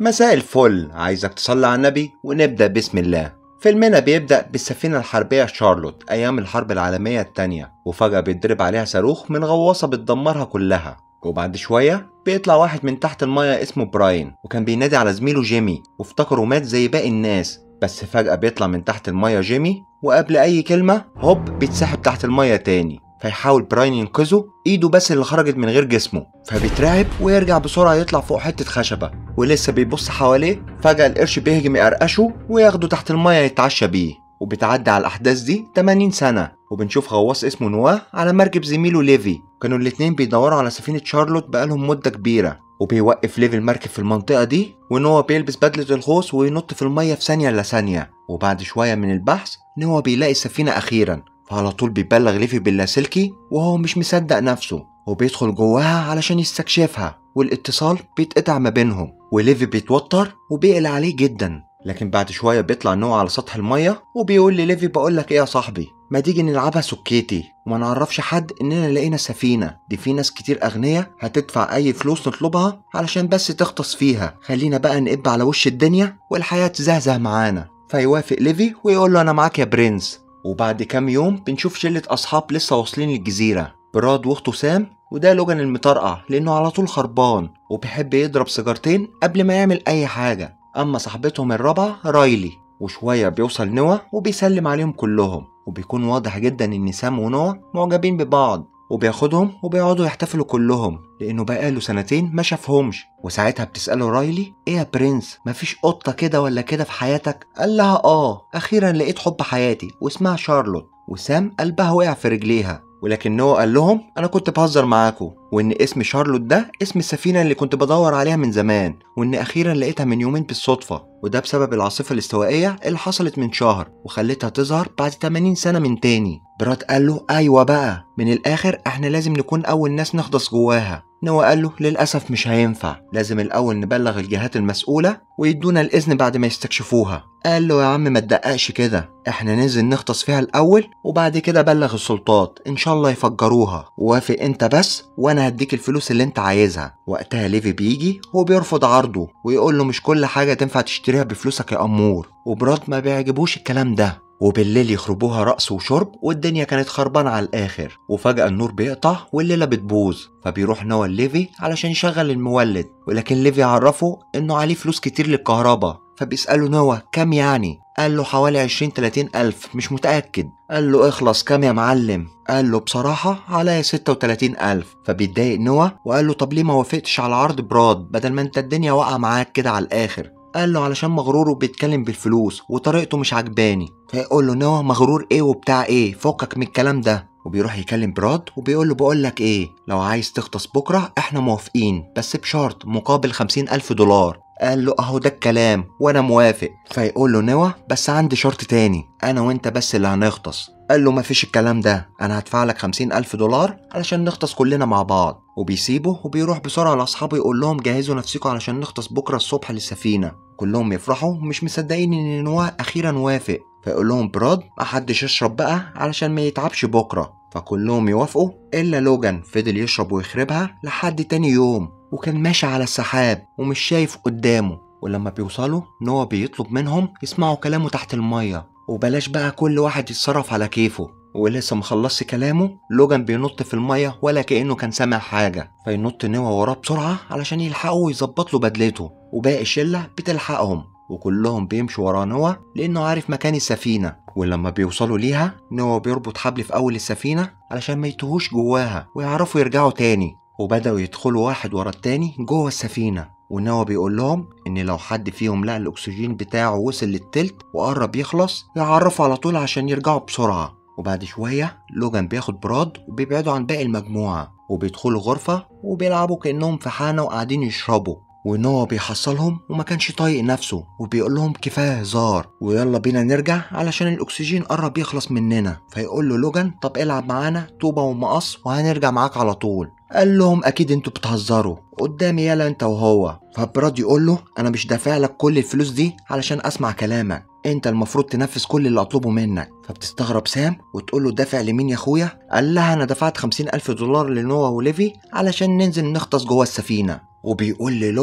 مساء الفل عايزك تصلي على النبي ونبدأ بسم الله فيلمنا بيبدأ بالسفينة الحربية شارلوت أيام الحرب العالمية التانية وفجأة بيتضرب عليها صاروخ من غواصة بتدمرها كلها وبعد شوية بيطلع واحد من تحت المية اسمه براين وكان بينادي على زميله جيمي وافتكره مات زي باقي الناس بس فجأة بيطلع من تحت المية جيمي وقبل أي كلمة هوب بيتسحب تحت المية تاني فيحاول براين ينقذه ايده بس اللي خرجت من غير جسمه فبيترعب ويرجع بسرعة يطلع فوق حتة خشبة ولسه بيبص حواليه فجأة القرش بيهجم يقرقشه وياخده تحت المية يتعشى بيه وبتعدي على الأحداث دي 80 سنة وبنشوف غواص اسمه نواه على مركب زميله ليفي كانوا الاتنين بيدوروا على سفينة شارلوت بقالهم مدة كبيرة وبيوقف ليفي المركب في المنطقة دي ونوا بيلبس بدلة الغوص وينط في المية في ثانية إلا ثانية وبعد شوية من البحث نوا بيلاقي السفينة أخيرا فعلى طول بيبلغ ليفي باللاسلكي وهو مش مصدق نفسه وبيدخل جواها علشان يستكشفها والاتصال بيتقطع ما بينهم وليفي بيتوتر وبيقلق عليه جدا لكن بعد شوية بيطلع نوع على سطح المية وبيقول لليفي بقولك ايه يا صاحبي ما تيجي نلعبها سكيتي وما نعرفش حد اننا لقينا سفينة دي في ناس كتير اغنياء هتدفع اي فلوس نطلبها علشان بس تغطس فيها خلينا بقى نقب على وش الدنيا والحياة تزهزه معانا فيوافق ليفي ويقول له انا معاك يا برنس وبعد كام يوم بنشوف شلة أصحاب لسه واصلين الجزيرة براد واخته سام وده لوجان المطرقع لأنه على طول خربان وبيحب يضرب سيجارتين قبل ما يعمل أي حاجة أما صاحبتهم الرابعة رايلي وشوية بيوصل نوا وبيسلم عليهم كلهم وبيكون واضح جدا إن سام ونوا معجبين ببعض وبياخدهم وبيقعدوا يحتفلوا كلهم لانه بقاله سنتين ما شافهمش وساعتها بتساله رايلي ايه يا برنس مفيش قطه كده ولا كده في حياتك قال لها اه اخيرا لقيت حب حياتي واسمها شارلوت وسام قلبها وقع في رجليها ولكن نو قال لهم انا كنت بهزر معاكم وان اسم شارلوت ده اسم السفينه اللي كنت بدور عليها من زمان وان اخيرا لقيتها من يومين بالصدفه وده بسبب العاصفه الاستوائيه اللي حصلت من شهر وخلتها تظهر بعد 80 سنه من تاني براد قال له ايوه بقى من الاخر احنا لازم نكون اول ناس نغطس جواها نوا قال له للأسف مش هينفع لازم الأول نبلغ الجهات المسؤولة ويدونا الإذن بعد ما يستكشفوها قال له يا عم ما تدققش كده احنا ننزل نغطس فيها الأول وبعد كده بلغ السلطات إن شاء الله يفجروها وافق أنت بس وأنا هديك الفلوس اللي أنت عايزها وقتها ليفي بيجي وبيرفض عرضه ويقول له مش كل حاجة تنفع تشتريها بفلوسك يا أمور وبراد ما بيعجبوش الكلام ده وبالليل يخربوها رقص وشرب والدنيا كانت خربانة على الآخر وفجأة النور بيقطع والليلة بتبوظ فبيروح نوا ليفي علشان يشغل المولد ولكن ليفي عرفه إنه عليه فلوس كتير للكهرباء فبيسأله نوا كام يعني قال له حوالي عشرين تلاتين ألف مش متأكد قال له اخلص كام يا معلم قال له بصراحة عليا ستة وتلاتين ألف فبيتضايق نوا وقال له طب ليه ما وافقتش على عرض براد بدل ما انت الدنيا واقعة معاك كده على الآخر قال له علشان مغرور وبيتكلم بالفلوس وطريقته مش عجباني فيقول له نوا مغرور ايه وبتاع ايه فكك من الكلام ده وبيروح يكلم براد وبيقول له بقول لك ايه لو عايز تغطس بكرة احنا موافقين بس بشرط مقابل خمسين ألف دولار قال له اهو ده الكلام وانا موافق فيقول له نوا بس عندي شرط تاني انا وانت بس اللي هنغطس قال له مفيش الكلام ده انا هدفع لك خمسين الف دولار علشان نغطس كلنا مع بعض وبيسيبه وبيروح بسرعة لاصحابه يقول لهم جهزوا نفسكم علشان نغطس بكرة الصبح للسفينة كلهم يفرحوا مش مصدقين ان نواه اخيرا وافق فيقول لهم براد محدش يشرب بقى علشان ما يتعبش بكرة فكلهم يوافقوا الا لوجان فضل يشرب ويخربها لحد تاني يوم وكان ماشي على السحاب ومش شايف قدامه ولما بيوصلوا نوا بيطلب منهم يسمعوا كلامه تحت المية وبلاش بقى كل واحد يتصرف على كيفه ولسه مخلصش كلامه لوجان بينط في المية ولا كأنه كان سامع حاجة فينط نوا وراه بسرعة علشان يلحقوا ويظبط له بدلته وباقي الشلة بتلحقهم وكلهم بيمشوا ورا نوا لأنه عارف مكان السفينة ولما بيوصلوا ليها نوا بيربط حبل في أول السفينة علشان ما يتوهوش جواها ويعرفوا يرجعوا تاني وبدأوا يدخلوا واحد ورا التاني جوه السفينة ونوا بيقول لهم إن لو حد فيهم لقى الأكسجين بتاعه وصل للتلت وقرب يخلص يعرفوا على طول عشان يرجعوا بسرعة وبعد شوية لوجان بياخد براد وبيبعدوا عن باقي المجموعة وبيدخلوا غرفة وبيلعبوا كأنهم في حانة وقاعدين يشربوا ونوا بيحصلهم وما كانش طايق نفسه وبيقول لهم كفايه هزار ويلا بينا نرجع علشان الاكسجين قرب يخلص مننا فيقول له لوجان طب العب معانا طوبه ومقص وهنرجع معاك على طول قال لهم اكيد انتوا بتهزروا قدامي يلا انت وهو فبراد يقول له انا مش دافع لك كل الفلوس دي علشان اسمع كلامك انت المفروض تنفذ كل اللي اطلبه منك فبتستغرب سام وتقول له دافع لمين يا اخويا قال لها انا دفعت خمسين الف دولار لنوا وليفي علشان ننزل نغطس جوه السفينه وبيقول للوجان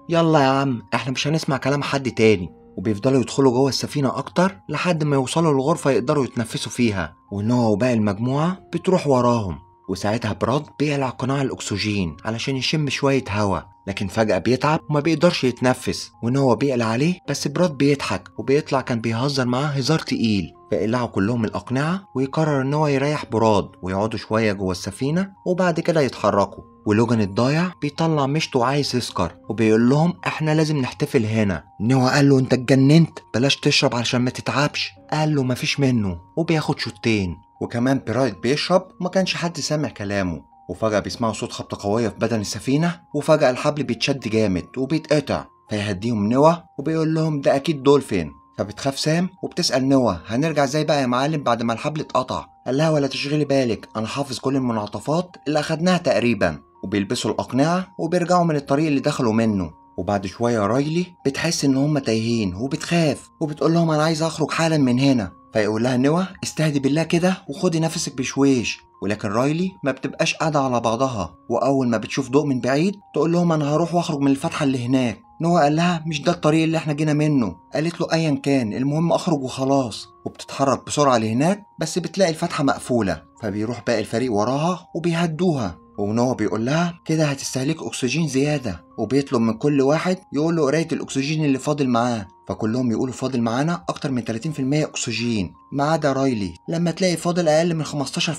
يلا يا عم احنا مش هنسمع كلام حد تاني وبيفضلوا يدخلوا جوه السفينة أكتر لحد ما يوصلوا لغرفة يقدروا يتنفسوا فيها ونوع وباقي المجموعة بتروح وراهم وساعتها براد بيقلع قناع الأكسجين علشان يشم شوية هوا لكن فجأة بيتعب وما بيقدرش يتنفس ونوع بيقلع عليه بس براد بيضحك وبيطلع كان بيهزر معاه هزار تقيل فيقلعوا كلهم الأقنعة ويقرر إن هو يريح براد ويقعدوا شوية جوه السفينة وبعد كده يتحركوا ولوجان الضايع بيطلع مشته وعايز يسكر وبيقول لهم احنا لازم نحتفل هنا نوع قال له انت اتجننت بلاش تشرب علشان ما تتعبش قال له مفيش منه وبياخد شوتين وكمان برايد بيشرب وما كانش حد سامع كلامه وفجأة بيسمعوا صوت خبطة قوية في بدن السفينة وفجأة الحبل بيتشد جامد وبيتقطع فيهديهم نوا وبيقول لهم ده أكيد دولفين فبتخاف سام وبتسأل نوا هنرجع ازاي بقى يا معلم بعد ما الحبل اتقطع قال لها ولا تشغلي بالك أنا حافظ كل المنعطفات اللي أخدناها تقريبا وبيلبسوا الأقنعة وبيرجعوا من الطريق اللي دخلوا منه وبعد شوية رايلي بتحس إن هما تايهين وبتخاف وبتقول لهم أنا عايز أخرج حالا من هنا فيقول لها نوا استهدي بالله كده وخدي نفسك بشويش ولكن رايلي ما بتبقاش قاعدة على بعضها وأول ما بتشوف ضوء من بعيد تقول لهم أنا هروح وأخرج من الفتحة اللي هناك نوا قال لها مش ده الطريق اللي احنا جينا منه قالت له ايا كان المهم اخرج وخلاص وبتتحرك بسرعة لهناك بس بتلاقي الفتحة مقفولة فبيروح باقي الفريق وراها وبيهدوها ونوا بيقول لها كده هتستهلك اكسجين زيادة وبيطلب من كل واحد يقول له قراية الاكسجين اللي فاضل معاه فكلهم يقولوا فاضل معانا اكتر من 30% اكسجين ما عدا رايلي لما تلاقي فاضل اقل من 15%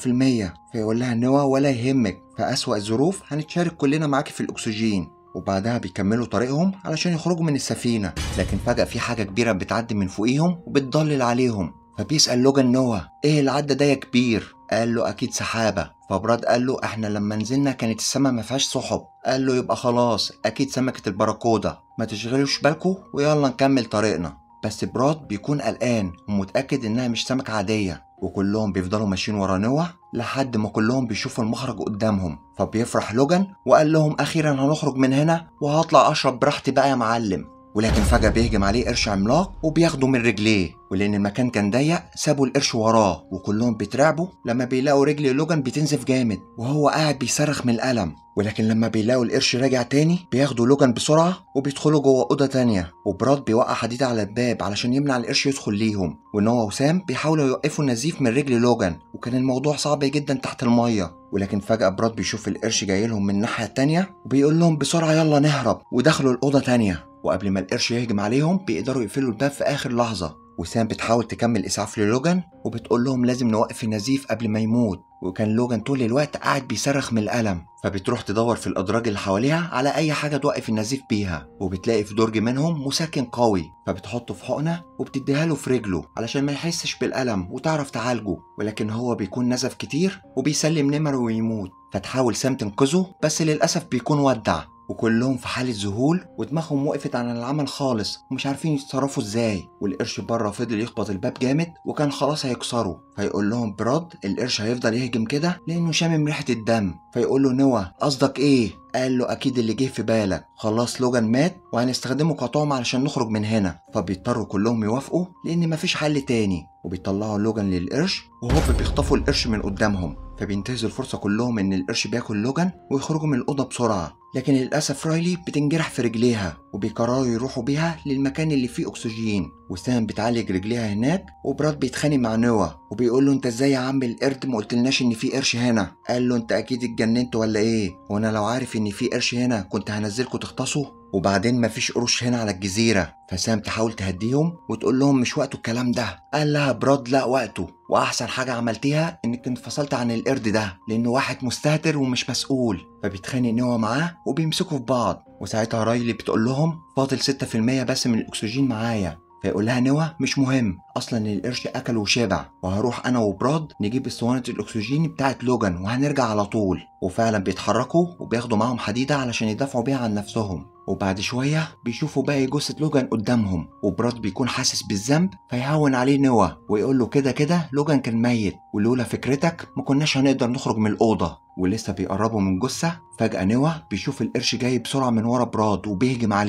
فيقول لها نوا ولا يهمك في اسوأ الظروف هنتشارك كلنا معاكي في الاكسجين وبعدها بيكملوا طريقهم علشان يخرجوا من السفينة لكن فجأة في حاجة كبيرة بتعدي من فوقيهم وبتضلل عليهم فبيسأل لوجان نوا ايه اللي عدى ده يا كبير قال له اكيد سحابة فبراد قال له احنا لما نزلنا كانت السما ما فيهاش سحب قال له يبقى خلاص اكيد سمكة البراكودا ما تشغلوش بالكم ويلا نكمل طريقنا بس براد بيكون قلقان ومتأكد انها مش سمكة عادية وكلهم بيفضلوا ماشيين ورا نوا لحد ما كلهم بيشوفوا المخرج قدامهم فبيفرح لوجان وقال لهم اخيرا هنخرج من هنا وهطلع اشرب براحتي بقى يا معلم ولكن فجأة بيهجم عليه قرش عملاق وبياخده من رجليه ولأن المكان كان ضيق سابوا القرش وراه وكلهم بيترعبوا لما بيلاقوا رجل لوجان بتنزف جامد وهو قاعد بيصرخ من الألم ولكن لما بيلاقوا القرش راجع تاني بياخدوا لوجان بسرعة وبيدخلوا جوه أوضة تانية وبراد بيوقع حديد على الباب علشان يمنع القرش يدخل ليهم ونوا وسام بيحاولوا يوقفوا النزيف من رجل لوجان وكان الموضوع صعب جدا تحت المية ولكن فجأة براد بيشوف القرش جاي لهم من الناحية التانية وبيقول لهم بسرعة يلا نهرب ودخلوا الأوضة تانية وقبل ما القرش يهجم عليهم بيقدروا يقفلوا الباب في آخر لحظة وسام بتحاول تكمل إسعاف للوجان وبتقول لهم لازم نوقف النزيف قبل ما يموت وكان لوجان طول الوقت قاعد بيصرخ من الألم فبتروح تدور في الأدراج اللي حواليها على أي حاجة توقف النزيف بيها وبتلاقي في درج منهم مسكن قوي فبتحطه في حقنة وبتديها له في رجله علشان ما يحسش بالألم وتعرف تعالجه ولكن هو بيكون نزف كتير وبيسلم نمره ويموت فتحاول سام تنقذه بس للأسف بيكون ودع وكلهم في حالة ذهول ودماغهم وقفت عن العمل خالص ومش عارفين يتصرفوا ازاي والقرش بره فضل يخبط الباب جامد وكان خلاص هيكسره فيقول لهم براد القرش هيفضل يهجم كده لانه شامم ريحة الدم فيقول له نوا قصدك ايه قال له اكيد اللي جه في بالك خلاص لوجان مات وهنستخدمه كطعم علشان نخرج من هنا فبيضطروا كلهم يوافقوا لان مفيش حل تاني وبيطلعوا لوجان للقرش وهوب بيخطفوا القرش من قدامهم فبينتهزوا الفرصة كلهم إن القرش بياكل لوجان ويخرجوا من الأوضة بسرعة لكن للأسف رايلي بتنجرح في رجليها وبيقرروا يروحوا بيها للمكان اللي فيه أكسجين وسام بتعالج رجليها هناك وبراد بيتخانق مع نوا وبيقول له انت ازاي يا عم القرد ما قلتلناش ان في قرش هنا قال له انت اكيد اتجننت ولا ايه وانا لو عارف ان في قرش هنا كنت هنزلكوا تغطسوا وبعدين مفيش قروش هنا على الجزيرة فسام تحاول تهديهم وتقول لهم مش وقته الكلام ده قال لها براد لا وقته واحسن حاجة عملتيها انك انفصلت عن القرد ده لانه واحد مستهتر ومش مسؤول فبيتخانق نوا معاه وبيمسكوا في بعض وساعتها رايلي بتقول لهم فاضل 6% بس من الاكسجين معايا فيقول لها نوا مش مهم اصلا القرش اكل وشبع وهروح انا وبراد نجيب اسطوانه الاكسجين بتاعت لوجان وهنرجع على طول وفعلا بيتحركوا وبياخدوا معاهم حديده علشان يدافعوا بيها عن نفسهم وبعد شوية بيشوفوا باقي جثة لوجان قدامهم وبراد بيكون حاسس بالذنب فيهون عليه نوا ويقول له كده كده لوجان كان ميت ولولا فكرتك ما كناش هنقدر نخرج من الأوضة ولسه بيقربوا من جثة فجأة نوا بيشوف القرش جاي بسرعة من ورا براد وبيهجم عليه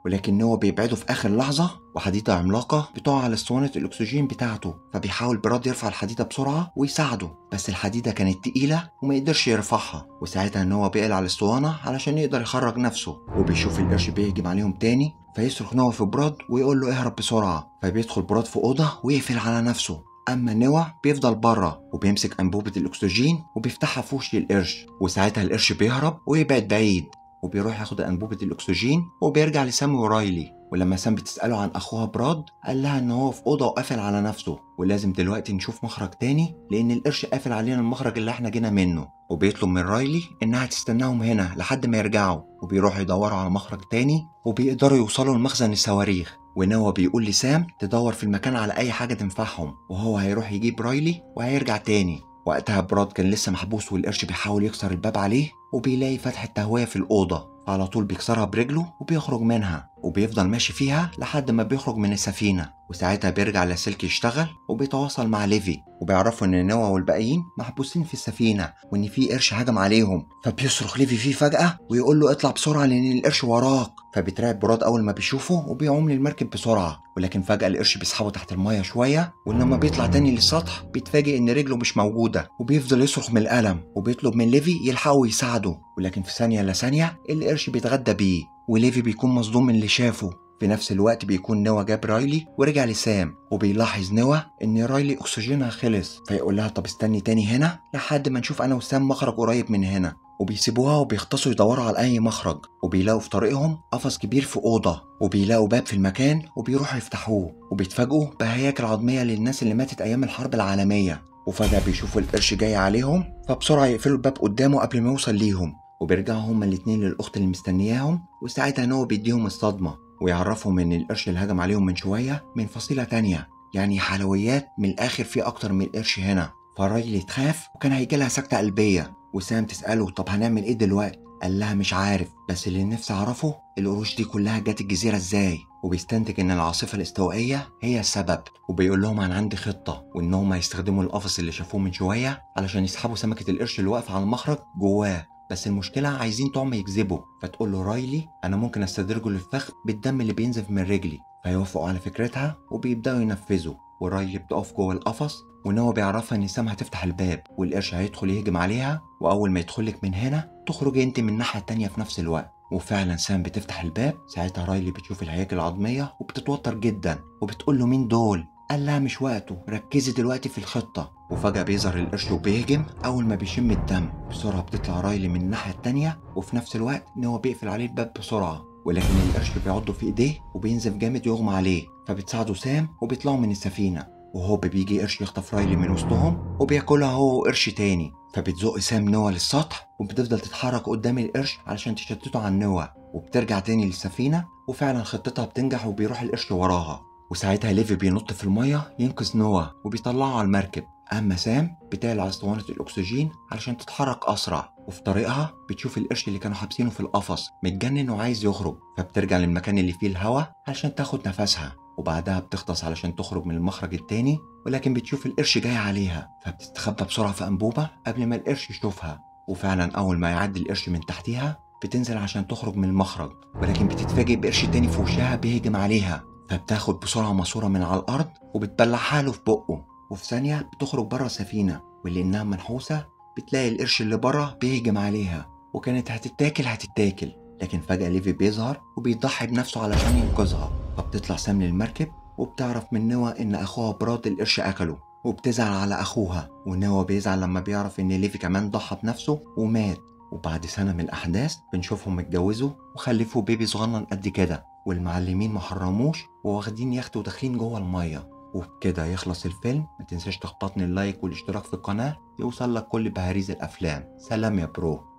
ولكن نوا بيبعده في اخر لحظه وحديده عملاقه بتقع على اسطوانه الاكسجين بتاعته فبيحاول براد يرفع الحديده بسرعه ويساعده بس الحديده كانت تقيله وما يقدرش يرفعها وساعتها نوا بيقلع الاسطوانه علشان يقدر يخرج نفسه وبيشوف القرش بيهجم عليهم تاني فيصرخ نوا في براد ويقول له اهرب بسرعه فبيدخل براد في اوضه ويقفل على نفسه اما نوا بيفضل بره وبيمسك انبوبه الاكسجين وبيفتحها في وش القرش وساعتها القرش بيهرب ويبعد بعيد وبيروح ياخد انبوبه الاكسجين وبيرجع لسام ورايلي ولما سام بتساله عن اخوها براد قال لها ان هو في اوضه وقافل على نفسه ولازم دلوقتي نشوف مخرج تاني لان القرش قافل علينا المخرج اللي احنا جينا منه وبيطلب من رايلي انها تستناهم هنا لحد ما يرجعوا وبيروحوا يدوروا على مخرج تاني وبيقدروا يوصلوا لمخزن الصواريخ ونوا بيقول لسام تدور في المكان على اي حاجه تنفعهم وهو هيروح يجيب رايلي وهيرجع تاني وقتها براد كان لسه محبوس والقرش بيحاول يكسر الباب عليه وبيلاقي فتحة تهوية في الأوضة على طول بيكسرها برجله وبيخرج منها وبيفضل ماشي فيها لحد ما بيخرج من السفينة وساعتها بيرجع لاسلكي يشتغل وبيتواصل مع ليفي وبيعرفوا ان نوا والباقيين محبوسين في السفينة وان في قرش هجم عليهم فبيصرخ ليفي فيه فجأة ويقول له اطلع بسرعة لان القرش وراك فبيترعب براد اول ما بيشوفه وبيعوم للمركب بسرعة ولكن فجأة القرش بيسحبه تحت المية شوية ولما بيطلع تاني للسطح بيتفاجئ ان رجله مش موجودة وبيفضل يصرخ من الألم وبيطلب من ليفي يلحقه ويساعده ولكن في ثانية إلا ثانية القرش بيتغدى بيه وليفي بيكون مصدوم من اللي شافه في نفس الوقت بيكون نوا جاب رايلي ورجع لسام وبيلاحظ نوا ان رايلي اكسجينها خلص فيقول لها طب استني تاني هنا لحد ما نشوف انا وسام مخرج قريب من هنا وبيسيبوها وبيختصوا يدوروا على اي مخرج وبيلاقوا في طريقهم قفص كبير في اوضه وبيلاقوا باب في المكان وبيروحوا يفتحوه وبيتفاجئوا بهياكل عظميه للناس اللي ماتت ايام الحرب العالميه وفجاه بيشوفوا القرش جاي عليهم فبسرعه يقفلوا الباب قدامه قبل ما يوصل ليهم وبيرجعوا هما الاتنين للاخت اللي مستنياهم وساعتها نوا بيديهم الصدمه ويعرفهم ان القرش اللي هجم عليهم من شويه من فصيله تانية يعني حلويات من الاخر في اكتر من قرش هنا فالراجل تخاف وكان هيجيلها سكته قلبيه وسام تساله طب هنعمل ايه دلوقتي قال لها مش عارف بس اللي نفسي اعرفه القروش دي كلها جت الجزيره ازاي وبيستنتج ان العاصفه الاستوائيه هي السبب وبيقول لهم انا عندي خطه وانهم هيستخدموا القفص اللي شافوه من شويه علشان يسحبوا سمكه القرش اللي واقفه على المخرج جواه بس المشكلة عايزين طعم يكذبوا فتقول له رايلي أنا ممكن أستدرجه للفخ بالدم اللي بينزف من رجلي فيوافقوا على فكرتها وبيبدأوا ينفذوا ورايلي بتقف جوه القفص ونوا بيعرفها إن سام هتفتح الباب والقرش هيدخل يهجم عليها وأول ما يدخلك من هنا تخرج أنت من الناحية التانية في نفس الوقت وفعلا سام بتفتح الباب ساعتها رايلي بتشوف الهياكل العظمية وبتتوتر جدا وبتقول له مين دول قال لها مش وقته ركزي دلوقتي في الخطة وفجأة بيظهر القرش وبيهجم أول ما بيشم الدم بسرعة بتطلع رايلي من الناحية التانية وفي نفس الوقت إن هو بيقفل عليه الباب بسرعة ولكن القرش بيعضه في إيديه وبينزف جامد يغمى عليه فبتساعده سام وبيطلعوا من السفينة وهو بيجي قرش يخطف رايلي من وسطهم وبياكلها هو وقرش تاني فبتزق سام نوا للسطح وبتفضل تتحرك قدام القرش علشان تشتته عن نوا وبترجع تاني للسفينة وفعلا خطتها بتنجح وبيروح القرش وراها وساعتها ليفي بينط في المية ينقذ نوا وبيطلعه على المركب أما سام بتقلع اسطوانة الأكسجين علشان تتحرك أسرع وفي طريقها بتشوف القرش اللي كانوا حابسينه في القفص متجنن وعايز يخرج فبترجع للمكان اللي فيه الهوا علشان تاخد نفسها وبعدها بتغطس علشان تخرج من المخرج التاني ولكن بتشوف القرش جاي عليها فبتستخبى بسرعة في أنبوبة قبل ما القرش يشوفها وفعلا أول ما يعدي القرش من تحتها بتنزل عشان تخرج من المخرج ولكن بتتفاجئ بقرش تاني في وشها بيهجم عليها فبتاخد بسرعة ماسورة من على الأرض وبتبلعها له في بقه وفي ثانية بتخرج بره السفينة واللي إنها منحوسة بتلاقي القرش اللي بره بيهجم عليها وكانت هتتاكل هتتاكل لكن فجأة ليفي بيظهر وبيضحي بنفسه علشان ينقذها فبتطلع سام للمركب وبتعرف من نوا إن أخوها براد القرش أكله وبتزعل على أخوها ونوا بيزعل لما بيعرف إن ليفي كمان ضحى بنفسه ومات وبعد سنة من الأحداث بنشوفهم اتجوزوا وخلفوا بيبي صغنن قد كده والمعلمين محرموش وواخدين يخت وداخلين جوه المية وبكده يخلص الفيلم ما تنساش تخبطني اللايك والاشتراك في القناة يوصل لك كل بهاريز الأفلام سلام يا برو